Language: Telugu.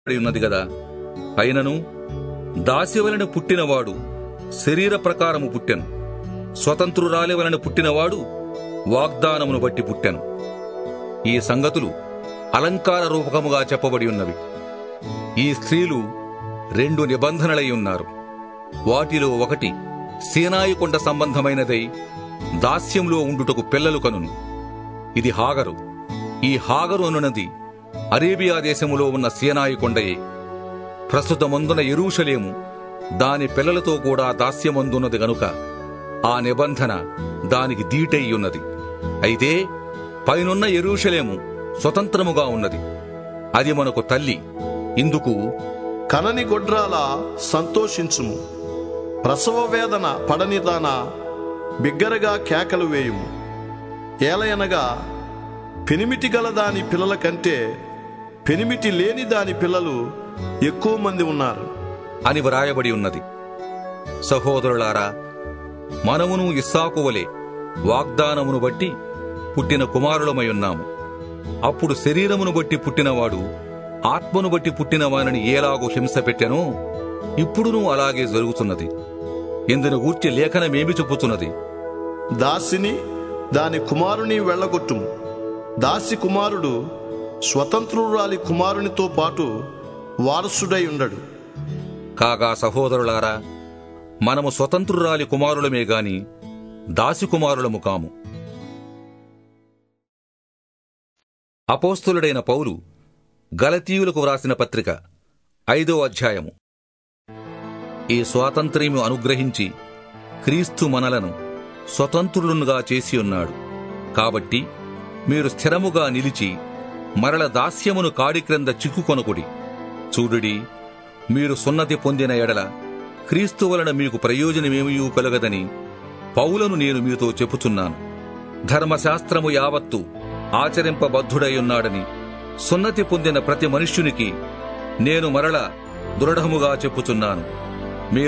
పడి ఉన్నది గదా అయినను దాసి వలన పుట్టినవాడు శరీర ప్రకారము పుట్టెను స్వతంత్రురాలి వలన పుట్టినవాడు వాగ్దానమును బట్టి పుట్టెను ఈ సంగతులు అలంకార రూపకముగా చెప్పబడి ఉన్నవి ఈ స్త్రీలు రెండు నిబంధనలై ఉన్నారు వాటిలో ఒకటి సీనాయి కొండ సంబంధమైనదై దాస్యంలో ఉండుటకు పిల్లలు కనును ఇది హాగరు ఈ హాగరు అనున్నది అరేబియా దేశములో ఉన్న సీనాయి కొండయే ప్రస్తుతమందున ఎరూషలేము దాని పిల్లలతో కూడా దాస్యమందున్నది గనుక ఆ నిబంధన దానికి దీటై ఉన్నది అయితే పైనున్న ఎరూషలేము స్వతంత్రముగా ఉన్నది అది మనకు తల్లి ఇందుకు కనని గొడ్రాల సంతోషించుము ప్రసవ వేదన పడనిదాన బిగ్గరగా కేకలు వేయుము ఏలయనగా పెనిమిటి గల దాని పిల్లల కంటే పెనిమిటి లేని దాని పిల్లలు ఎక్కువ మంది ఉన్నారు అని వ్రాయబడి ఉన్నది సహోదరులారా మనమును ఇస్సాకు వలె వాగ్దానమును బట్టి పుట్టిన కుమారులమై ఉన్నాము అప్పుడు శరీరమును బట్టి పుట్టినవాడు ఆత్మను బట్టి పుట్టిన వానిని ఏలాగో హింస పెట్టెనో ఇప్పుడునూ అలాగే జరుగుతున్నది ఇందును గూర్చి లేఖనమేమి చెప్పుతున్నది దాసిని దాని కుమారుని వెళ్ళగొట్టుము దాసి కుమారుడు స్వతంత్రురాలి కుమారునితో పాటు వారసుడై ఉండడు కాగా సహోదరులారా మనము స్వతంత్రురాలి కుమారులమే గాని దాసి కుమారులము కాము అపోస్తులుడైన పౌలు గలతీయులకు వ్రాసిన పత్రిక ఐదో అధ్యాయము ఈ స్వాతంత్ర్యము అనుగ్రహించి క్రీస్తు మనలను స్వతంత్రులుగా చేసి ఉన్నాడు కాబట్టి మీరు స్థిరముగా నిలిచి మరల దాస్యమును కాడి క్రింద చిక్కుకొనకుడి చూడుడి మీరు సున్నతి పొందిన ఎడల క్రీస్తు వలన మీకు ప్రయోజనమేమీ కలగదని పౌలను నేను మీతో చెప్పుచున్నాను ధర్మశాస్త్రము యావత్తు ఆచరింపబద్ధుడై ఉన్నాడని సున్నతి పొందిన ప్రతి మనుష్యునికి నేను మరల దృఢముగా చెప్పుచున్నాను